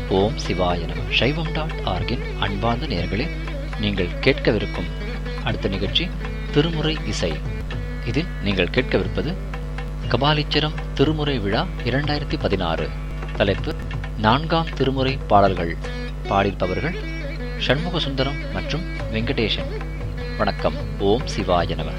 ஓம் சிவாய நம சைவம் டாட் ஆர்கின் அன்பார்ந்த நேயர்களே நீங்கள் கேட்கவிருக்கும் அடுத்த நிகழ்ச்சி திருமுறை இசை இதில் நீங்கள் கேட்கவிருப்பது கபாலீச்சரம் திருமுறை விழா இரண்டாயிரத்தி பதினாறு தலைப்பு நான்காம் திருமுறை பாடல்கள் பாடியிருப்பவர்கள் சண்முக சுந்தரம் மற்றும் வெங்கடேசன் வணக்கம் ஓம் சிவாய நம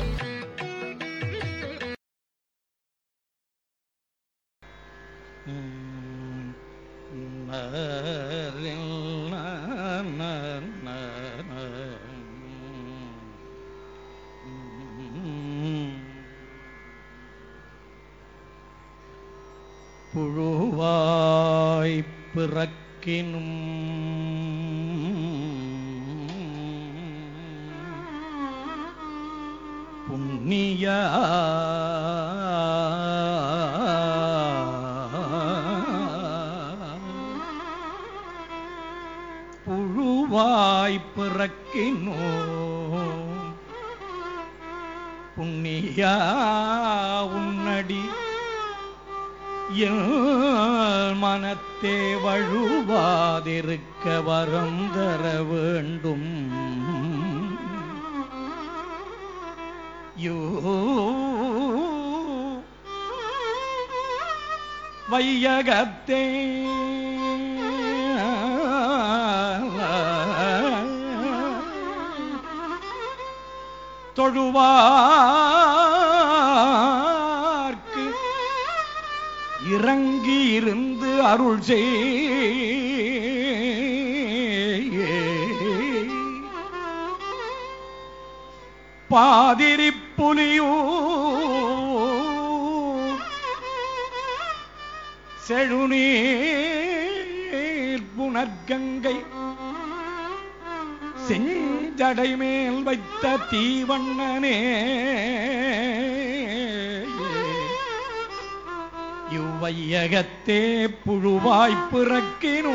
புழுவாய் பிறக்கினும் புண்ணிய புழுவாய் பிறக்கினோ புண்ணியா உன்னடி என் மனத்தே வழுவாதிருக்க வரம் தர வேண்டும் யோ வையகத்தே தொழுவார்க்கு இறங்கி இருந்து அருள் செய் பாதிரி புலியூ செழுநீர் புனர்கங்கை செஞ்சடை மேல் வைத்த தீவண்ணனே இவ்வையகத்தே புழுவாய் பிறக்கினோ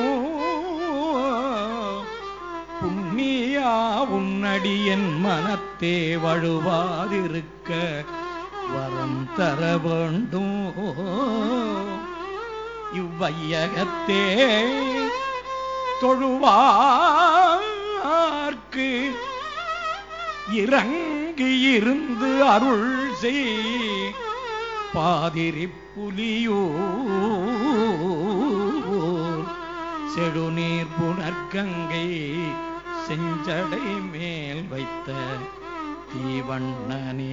புண்ணியா உன்னடி என் மனத்தே வழுவாதிருக்க வரம் தர வேண்டும் இவ்வையகத்தே தொழுவார்க்கு இறங்கி இருந்து அருள் செய் பாதிரி புலியோ செடுநீர் புனர்கங்கை செஞ்சடை மேல் வைத்த தீவண்ணனே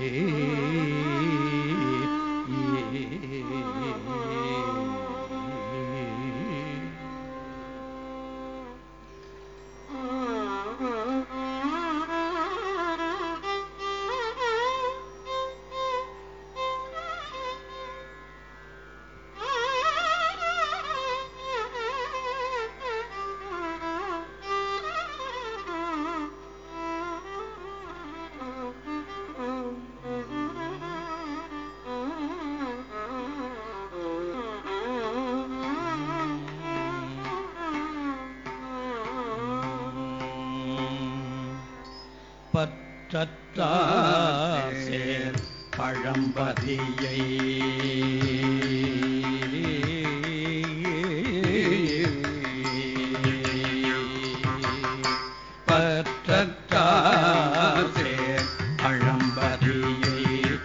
பற்றத்தாசேர் பழம்பதியை பற்றத்தாசேர் பழம்பதியை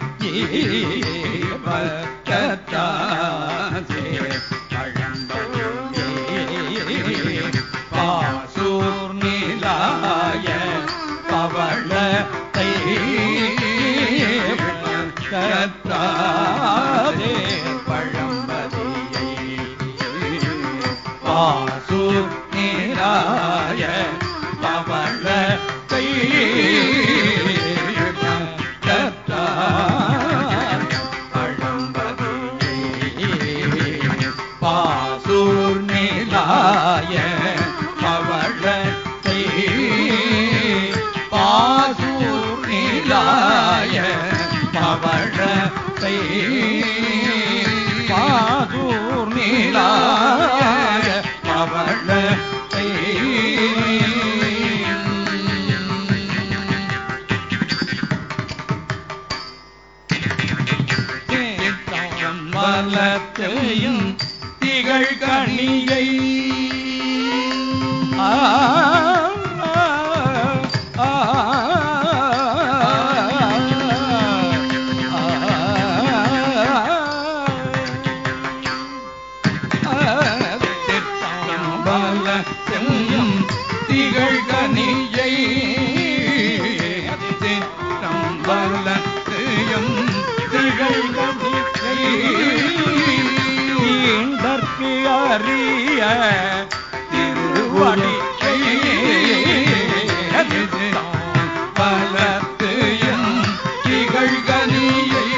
பற்றத்தாசேர் பழம்பதியை பாசூர் நிலாய பவளத்தை கத்தாதே பழம்பதியை பாசூர் நிலாய பவளத்தை பாசூர் நிலாய பவளத்தை பாசூர் நிலாய பவளத்தை பாசூர் நிலாய பவளத்தை வலத்தையும் திகழ் கணியை திருவடி பலத்து என் திகழ்கனியை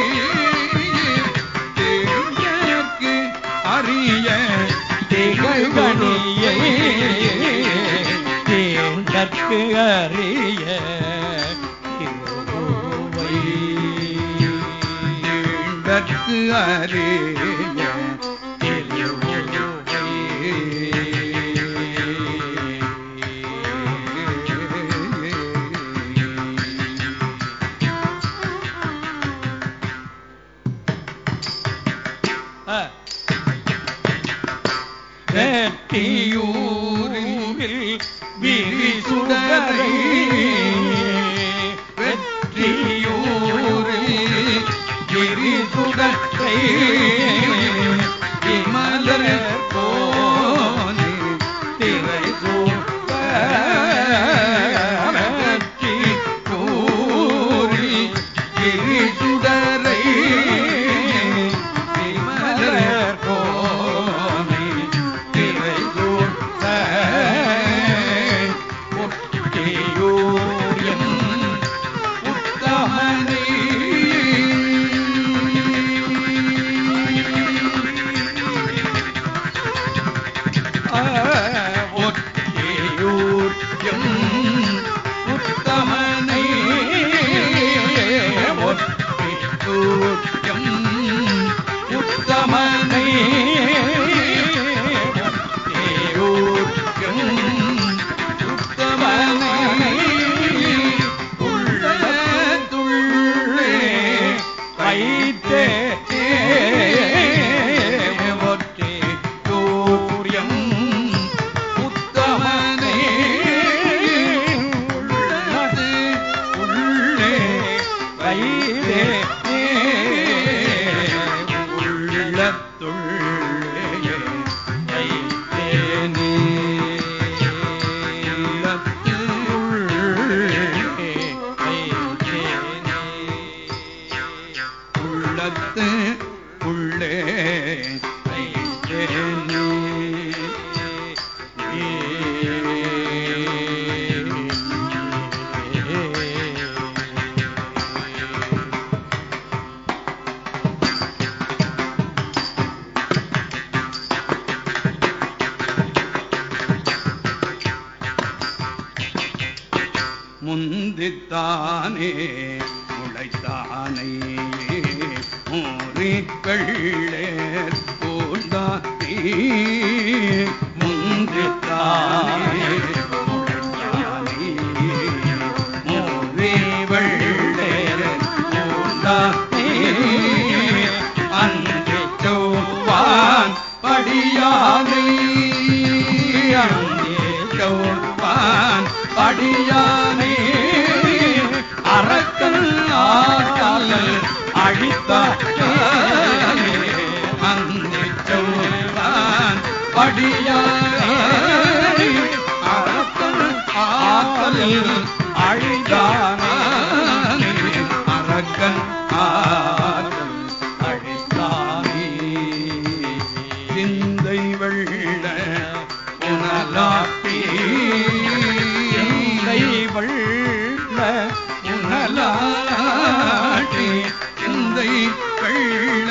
தேர்ந்தெனக்கு அரிய திகழ்கனியை தேர்ந்தற்கு அறிய திருவுவை. தேர்ந்தற்கு அரிய ஆ. வெற்றியூரில் விரிசுடரை வெற்றியூரில் விரிசுடரை விமலர் போனே திரை சூட்ட வெற்றி கூறி விரிசுடரை விமலர் போனே திரை சூட்ட ஒட்டியூரியம் உத்தமனே ஒட்டியூர் எம் உத்தமனை ஒட்டியூர் எம் உத்தமனை ஒட்டியூர் எம் உத்தமனை உள்ளத்துள்ளே வைத்தே ஒட்டி தூரியம் உத்தமனே உள்ளது உள்ளே வைத்தே உள்ளத்துள்ளே வைத்தேனே உள்ளத்து உள்ளே வைத்தேனே. முந்தித்தானே முளைத்தானே மூறி வெள்ளேர் பூந்தானே முந்தித்தானே முளைத்தானே மூறி வெள்ளேர் பூந்தானே அன்று சோவான் படியானை அங்கே சோவான் படியானை அரக்கன் ஆற்றல் அழித்தானே அங்கே சோவான் படியானை அரக்கன் ஆற்றல் அழித்தானே அரக்கன் ஆற்றல் அழித்தானே சிந்தை வெள்ள உணலாட்டி கை வள்ள உணலாட்டி சிந்தை வெள்ள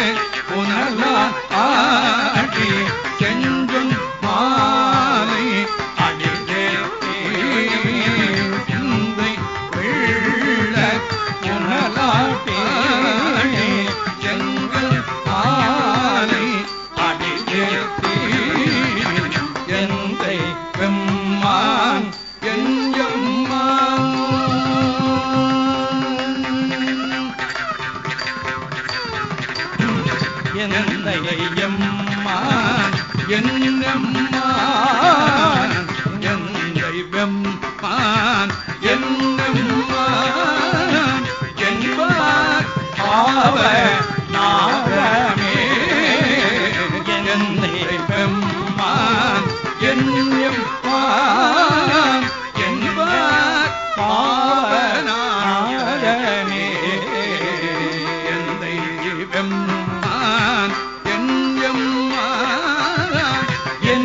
உணலாட்டி செஞ்சும் மாலை அடிதேத்தி சிந்தை வெள்ள உணலாட்டி செங்கல் மாலை அடிதேத்தி எந்தை வெம்மான் எஞ்சம்மான் எந்தையம்மான் என்னம்மான் எந்தை வெம்மான் என்னம்மான் என்பார் ஆவ நாகமே எந்தை வெம்மான் என்னம்மான் என்பார் பாவனாகமே எந்தை வெம்மான் என் எம்மான்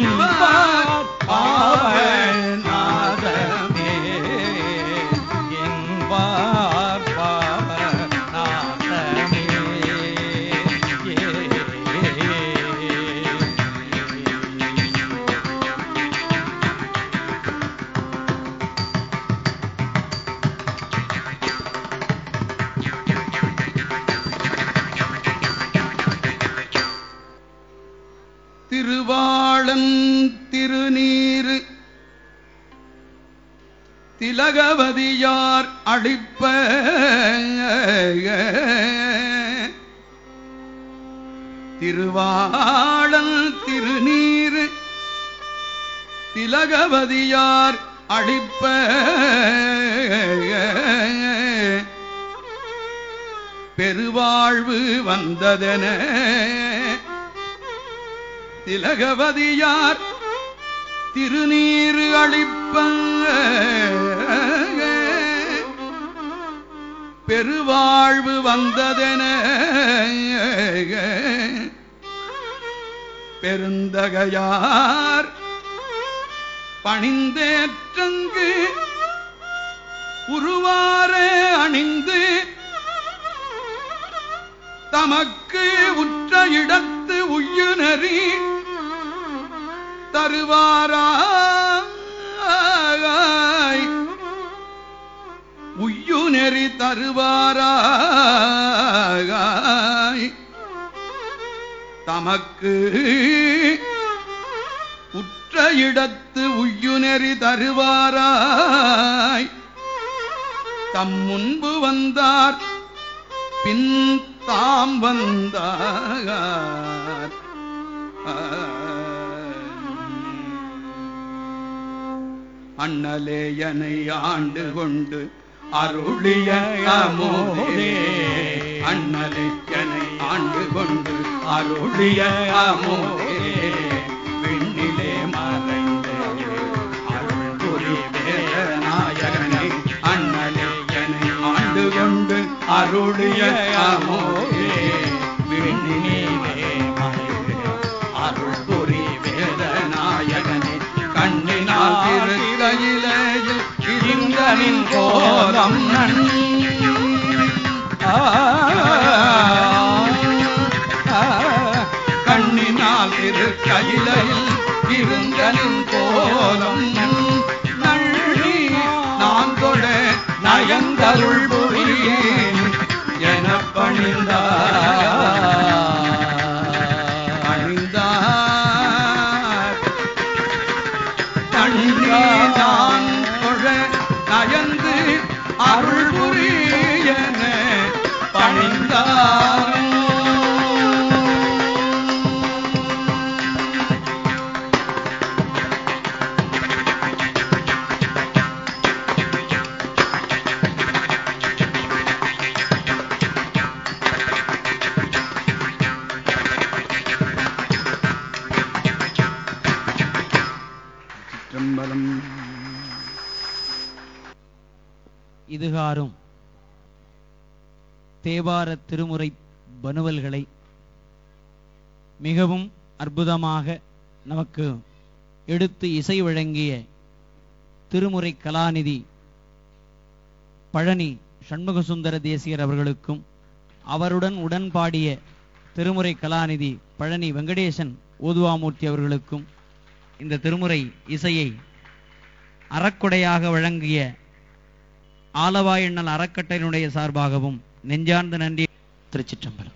திருநீரு திலகவதியார் அழிப்ப திருவாளன் திருநீரு திலகவதியார் அழிப்ப பெருவாழ்வு வந்ததென திலகவதியார் திருநீரு அளிப்ப பெருவாழ்வு வந்ததென பெருந்தகையார் பணிந்தேற்றங்கு உருவார அணிந்து தமக்கு உற்ற இடத்து உய்யுநறி தருவாராய் உய்யுநெறி தருவாராய் தமக்கு உற்ற இடத்து உய்யுநெறி தருவாராய் தம் முன்பு வந்தார் பின் தாம் வந்தார் அண்ணலேயனை ஆண்டு கொண்டு அருளிய அமோதே அண்ணலேயனை ஆண்டு கொண்டு அருளிய அமோதே விண்ணிலே மறைந்த அருள் புரி வேதநாயகனை அண்ணலேயனை ஆண்டு கொண்டு அருளிய அமோதே விண்ணிலே மறைந்த அருள் புரி வேதநாயகனை கண்ணினால் திருக்கையிலேயில் இருங்கனின் கோலம் நன் கண்ணினால் திருக்கையிலையில் இருங்கனின் கோலம் நள்ளி நான் தொட நயந்தருள் புரியேன் என பணிந்தார் பணிந்தார் கண்ணீரான் தொழ நயந்து அருள் புரியன பணிந்தார் சிற்றம்பலம் இதுகாரும் தேவார திருமுறை பனுவல்களை மிகவும் அற்புதமாக நமக்கு எடுத்து இசை வழங்கிய திருமுறை கலாநிதி பழனி சண்முகசுந்தர தேசியர் அவர்களுக்கும் அவருடன் உடன் பாடிய திருமுறை கலாநிதி பழனி வெங்கடேசன் ஓதுவாமூர்த்தி அவர்களுக்கும் இந்த திருமுறை இசையை அறக்குடையாக வழங்கிய ஆலவாயண்ணல் அறக்கட்டளையினுடைய சார்பாகவும் நெஞ்சார்ந்த நன்றி திருச்சிற்றம்பலம்